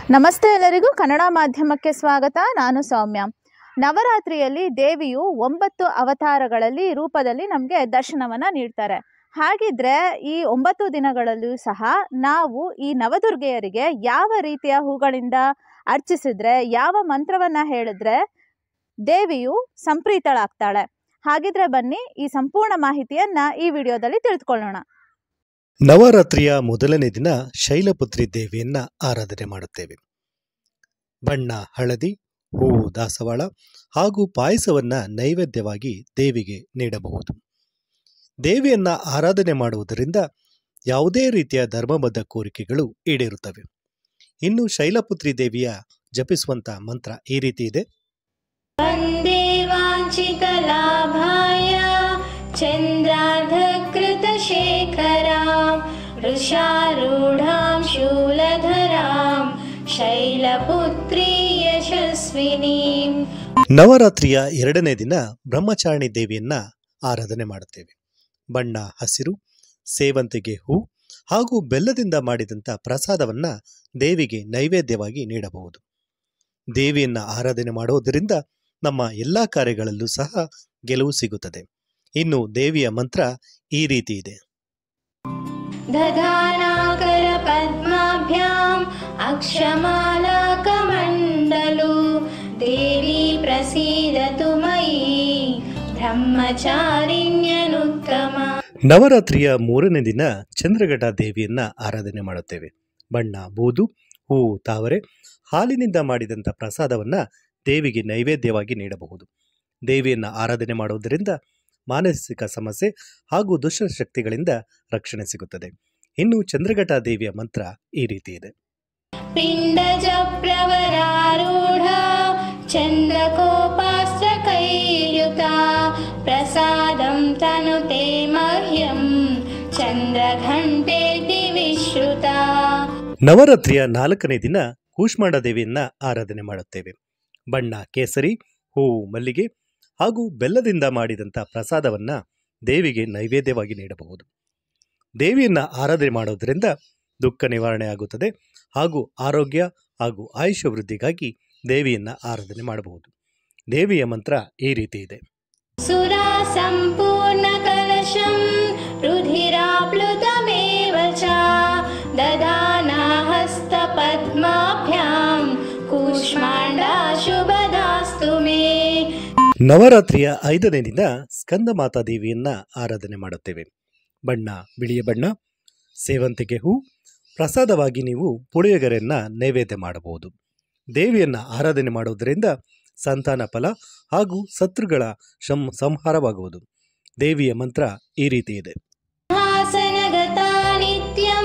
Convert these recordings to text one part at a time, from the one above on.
ನಮಸ್ತೆ ಎಲ್ಲರಿಗೂ ಕನ್ನಡ ಮಾಧ್ಯಮಕ್ಕೆ ಸ್ವಾಗತ ನಾನು ಸೌಮ್ಯ ನವರಾತ್ರಿಯಲ್ಲಿ ದೇವಿಯು ಒಂಬತ್ತು ಅವತಾರಗಳಲ್ಲಿ ರೂಪದಲ್ಲಿ ನಮಗೆ ದರ್ಶನವನ್ನು ನೀಡ್ತಾರೆ ಹಾಗಿದ್ರೆ ಈ ಒಂಬತ್ತು ದಿನಗಳಲ್ಲೂ ಸಹ ನಾವು ಈ ನವದುರ್ಗೆಯರಿಗೆ ಯಾವ ರೀತಿಯ ಹೂಗಳಿಂದ ಅರ್ಚಿಸಿದ್ರೆ ಯಾವ ಮಂತ್ರವನ್ನ ಹೇಳಿದ್ರೆ ದೇವಿಯು ಸಂಪ್ರೀತಳಾಗ್ತಾಳೆ ಹಾಗಿದ್ರೆ ಬನ್ನಿ ಈ ಸಂಪೂರ್ಣ ಮಾಹಿತಿಯನ್ನ ಈ ವಿಡಿಯೋದಲ್ಲಿ ತಿಳಿದುಕೊಳ್ಳೋಣ ನವರಾತ್ರಿಯ ಮೊದಲನೇ ದಿನ ಶೈಲಪುತ್ರಿ ದೇವಿಯನ್ನ ಆರಾಧನೆ ಮಾಡುತ್ತೇವೆ ಬಣ್ಣ ಹಳದಿ ಹೂವು ದಾಸವಾಳ ಹಾಗೂ ಪಾಯಸವನ್ನ ನೈವೇದ್ಯವಾಗಿ ದೇವಿಗೆ ನೀಡಬಹುದು ದೇವಿಯನ್ನ ಆರಾಧನೆ ಮಾಡುವುದರಿಂದ ಯಾವುದೇ ರೀತಿಯ ಧರ್ಮಬದ್ಧ ಕೋರಿಕೆಗಳು ಈಡೇರುತ್ತವೆ ಇನ್ನು ಶೈಲಪುತ್ರಿ ದೇವಿಯ ಜಪಿಸುವಂತ ಮಂತ್ರ ಈ ರೀತಿ ಇದೆ वन्दे वाञ्छितलाभाय चन्द्रार्धकृतशेखरां वृषारूढां शूलधरां शैलपुत्री यशस्विनीम् ನವರಾತ್ರಿಯ ಎರಡನೇ ದಿನ ಬ್ರಹ್ಮಚಾರಿಣಿ ದೇವಿಯನ್ನ ಆರಾಧನೆ ಮಾಡುತ್ತೇವೆ ಬಣ್ಣ ಹಸಿರು ಸೇವಂತಿಗೆ ಹೂ ಹಾಗೂ ಬೆಲ್ಲದಿಂದ ಮಾಡಿದಂಥ ಪ್ರಸಾದವನ್ನ ದೇವಿಗೆ ನೈವೇದ್ಯವಾಗಿ ನೀಡಬಹುದು ದೇವಿಯನ್ನ ಆರಾಧನೆ ಮಾಡುವುದರಿಂದ ನಮ್ಮ ಎಲ್ಲಾ ಕಾರ್ಯಗಳಲ್ಲೂ ಸಹ ಗೆಲುವು ಸಿಗುತ್ತದೆ ಇನ್ನು ದೇವಿಯ ಮಂತ್ರ ಈ ರೀತಿ ಇದೆ दधानाकरपद्माभ्याम् अक्षमालाकमण्डलु देवी प्रसीदतु मयि ब्रह्मचारिण्यनुत्तमा ನವರಾತ್ರಿಯ ಮೂರನೇ ದಿನ ಚಂದ್ರಘಟ ದೇವಿಯನ್ನ ಆರಾಧನೆ ಮಾಡುತ್ತೇವೆ ಬಣ್ಣ ಬೂದು ಹೂವು ತಾವರೆ ಹಾಲಿನಿಂದ ಮಾಡಿದಂಥ ಪ್ರಸಾದವನ್ನ ದೇವಿಗೆ ನೈವೇದ್ಯವಾಗಿ ನೀಡಬಹುದು ದೇವಿಯನ್ನ ಆರಾಧನೆ ಮಾಡುವುದರಿಂದ ಮಾನಸಿಕ ಸಮಸ್ಯೆ ಹಾಗೂ ದುಷ್ಟಶಕ್ತಿಗಳಿಂದ ರಕ್ಷಣೆ ಸಿಗುತ್ತದೆ ಇನ್ನು ಚಂದ್ರಘಟ ದೇವಿಯ ಮಂತ್ರ ಈ ರೀತಿ ಇದೆ पिण्डजप्रवरारूढा चन्द्रकोपास्त्रकैर्युता प्रसादं तनुते मह्यं चन्द्रघण्टेति विश्रुता ನವರಾತ್ರಿಯ ನಾಲ್ಕನೇ ದಿನ ಕೂಷ್ಮಾಂಡ ದೇವಿಯನ್ನ ಆರಾಧನೆ ಮಾಡುತ್ತೇವೆ ಬಣ್ಣ ಕೇಸರಿ ಹೂವು ಮಲ್ಲಿಗೆ ಹಾಗೂ ಬೆಲ್ಲದಿಂದ ಮಾಡಿದಂಥ ಪ್ರಸಾದವನ್ನ ದೇವಿಗೆ ನೈವೇದ್ಯವಾಗಿ ನೀಡಬಹುದು ದೇವಿಯನ್ನ ಆರಾಧನೆ ಮಾಡೋದರಿಂದ ದುಃಖ ನಿವಾರಣೆ ಆಗುತ್ತದೆ ಹಾಗೂ ಆರೋಗ್ಯ ಹಾಗೂ ಆಯುಷ್ಯ ವೃದ್ಧಿಗಾಗಿ ದೇವಿಯನ್ನ ಆರಾಧನೆ ಮಾಡಬಹುದು ದೇವಿಯ ಮಂತ್ರ ಈ ರೀತಿ ಇದೆ सुरा सम्पूर्णकलशं रुधिराप्लुतमेव च ददाना हस्तपद्माभ्यां कूष्माण्डा शुभदास्तु मे ನವರಾತ್ರಿಯ ಐದನೇ ದಿನ ಸ್ಕಂದ ಮಾತಾ ದೇವಿಯನ್ನ ಆರಾಧನೆ ಮಾಡುತ್ತೇವೆ ಬಣ್ಣ ಬಿಳಿಯ ಬಣ್ಣ ಸೇವಂತಿಗೆ ಹೂ ಪ್ರಸಾದವಾಗಿ ನೀವು ಪುಳಿಯೋಗರೆಯನ್ನ ನೈವೇದ್ಯ ಮಾಡಬಹುದು ದೇವಿಯನ್ನ ಆರಾಧನೆ ಮಾಡುವುದರಿಂದ ಸಂತಾನ ಫಲ ಹಾಗೂ ಶತ್ರುಗಳ ಶಂ ಸಂಹಾರವಾಗುವುದು ದೇವಿಯ ಮಂತ್ರ ಈ ರೀತಿ ಇದೆ हासनगता नित्यं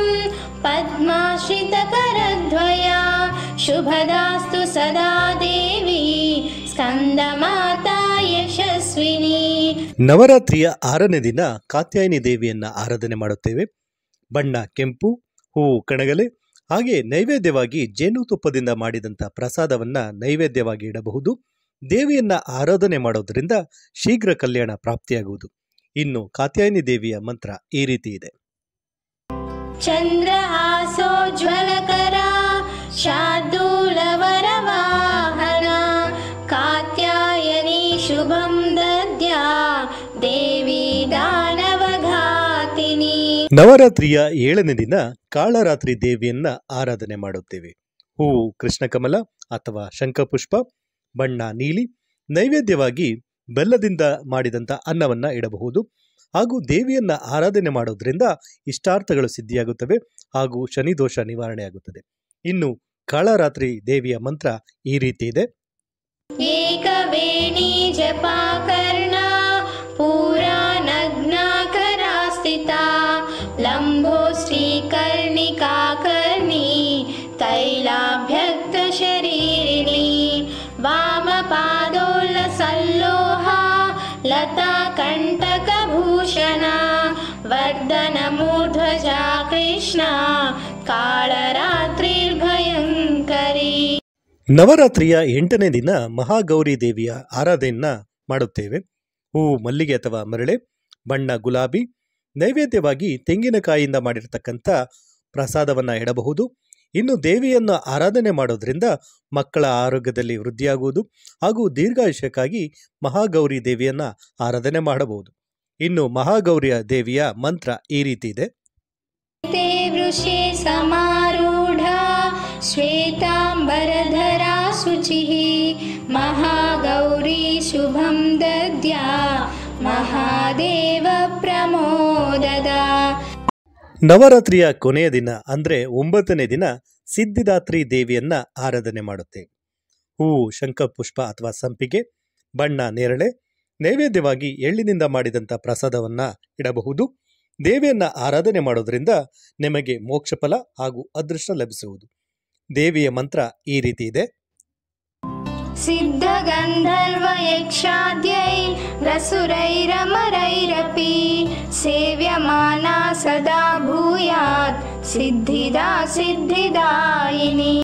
पद्माश्रितकरद्वया शुभदास्तु सदा देवी स्कन्दमाता यशस्विनी ನವರಾತ್ರಿಯ ಆರನೇ ದಿನ ಕಾತ್ಯಾಯನಿ ದೇವಿಯನ್ನ ಆರಾಧನೆ ಮಾಡುತ್ತೇವೆ ಬಣ್ಣ ಕೆಂಪು ಹೂವು ಕಣಗಲೆ ಹಾಗೆ ನೈವೇದ್ಯವಾಗಿ ಜೇನುತುಪ್ಪದಿಂದ ಮಾಡಿದಂಥ ಪ್ರಸಾದವನ್ನ ನೈವೇದ್ಯವಾಗಿ ಇಡಬಹುದು ದೇವಿಯನ್ನ ಆರಾಧನೆ ಮಾಡೋದರಿಂದ ಶೀಘ್ರ ಕಲ್ಯಾಣ ಪ್ರಾಪ್ತಿಯಾಗುವುದು ಇನ್ನು ಕಾತ್ಯಾಯನಿ ದೇವಿಯ ಮಂತ್ರ ಈ ರೀತಿ ಇದೆ चन्द्रहासोज्ज्वलकरा शार्दूलवरवाहना कात्यायनी शुभं दद्या देवी दानवघातिनी ನವರಾತ್ರಿಯ ಏಳನೇ ದಿನ ಕಾಳರಾತ್ರಿ ದೇವಿಯನ್ನ ಆರಾಧನೆ ಮಾಡುತ್ತೇವೆ ಹೂವು ಕೃಷ್ಣಕಮಲ ಅಥವಾ ಶಂಖಪುಷ್ಪ ಬಣ್ಣ ನೀಲಿ ನೈವೇದ್ಯವಾಗಿ ಬೆಲ್ಲದಿಂದ ಮಾಡಿದಂಥ ಅನ್ನವನ್ನ ಇಡಬಹುದು ಹಾಗೂ ದೇವಿಯನ್ನ ಆರಾಧನೆ ಮಾಡೋದ್ರಿಂದ ಇಷ್ಟಾರ್ಥಗಳು ಸಿದ್ಧಿಯಾಗುತ್ತವೆ ಹಾಗೂ ಶನಿ ದೋಷ ನಿವಾರಣೆಯಾಗುತ್ತದೆ ಇನ್ನು ಕಾಳರಾತ್ರಿ ದೇವಿಯ ಮಂತ್ರ ಈ ರೀತಿ ಇದೆ एकवेणी जपाकर्णा पूरा नग्नाकरा स्थिता लम्भो श्रीकर्णिकाकर्णी तैलाभ्यक्तशरीरिणी वामपादोल्लसल्लोहा लता कण्टकभूषणा वर्धनमूर्ध्वजा कृष्णा कालरात्रिर्भयङ्करी ನವರಾತ್ರಿಯ ಎಂಟನೇ ದಿನ ಮಹಾಗೌರಿ ದೇವಿಯ ಆರಾಧನೆಯನ್ನ ಮಾಡುತ್ತೇವೆ ಹೂವು ಮಲ್ಲಿಗೆ ಅಥವಾ ಮರಳೆ ಬಣ್ಣ ಗುಲಾಬಿ ನೈವೇದ್ಯವಾಗಿ ತೆಂಗಿನಕಾಯಿಯಿಂದ ಮಾಡಿರತಕ್ಕಂಥ ಪ್ರಸಾದವನ್ನ ಇಡಬಹುದು ಇನ್ನು ದೇವಿಯನ್ನು ಆರಾಧನೆ ಮಾಡೋದ್ರಿಂದ ಮಕ್ಕಳ ಆರೋಗ್ಯದಲ್ಲಿ ವೃದ್ಧಿಯಾಗುವುದು ಹಾಗೂ ದೀರ್ಘಾಯುಷ್ಯಕ್ಕಾಗಿ ಮಹಾಗೌರಿ ದೇವಿಯನ್ನ ಆರಾಧನೆ ಮಾಡಬಹುದು ಇನ್ನು ಮಹಾಗೌರಿಯ ದೇವಿಯ ಮಂತ್ರ ಈ ರೀತಿ ಇದೆ ते वृषे समारूढा श्वेताम्बरधरा शुचिः महागौरी शुभं दद्या महादेव प्रमोददा ನವರಾತ್ರಿಯ ಕೊನೆಯ ದಿನ ಅಂದ್ರೆ ಒಂಬತ್ತನೇ ದಿನ ಸಿದ್ಧಿದಾತ್ರಿ ದೇವಿಯನ್ನ ಆರಾಧನೆ ಮಾಡುತ್ತೇವೆ ಹೂವು ಶಂಖಪುಷ್ಪ ಅಥವಾ ಸಂಪಿಗೆ ಬಣ್ಣ ನೇರಳೆ ನೈವೇದ್ಯವಾಗಿ ಎಳ್ಳಿನಿಂದ ಮಾಡಿದಂಥ ಪ್ರಸಾದವನ್ನ ಇಡಬಹುದು ದೇವಿಯನ್ನ ಆರಾಧನೆ ಮಾಡೋದ್ರಿಂದ ನಿಮಗೆ ಮೋಕ್ಷ ಫಲ ಹಾಗೂ ಅದೃಷ್ಟ ಲಭಿಸುವುದು ದೇವಿಯ ಮಂತ್ರ ಈ ರೀತಿ ಇದೆ सिद्धगन्धर्वयक्षाद्यैरसुरैरमरैरपि सेव्यमाना सदा भूयात् सिद्धिदा सिद्धिदायिनी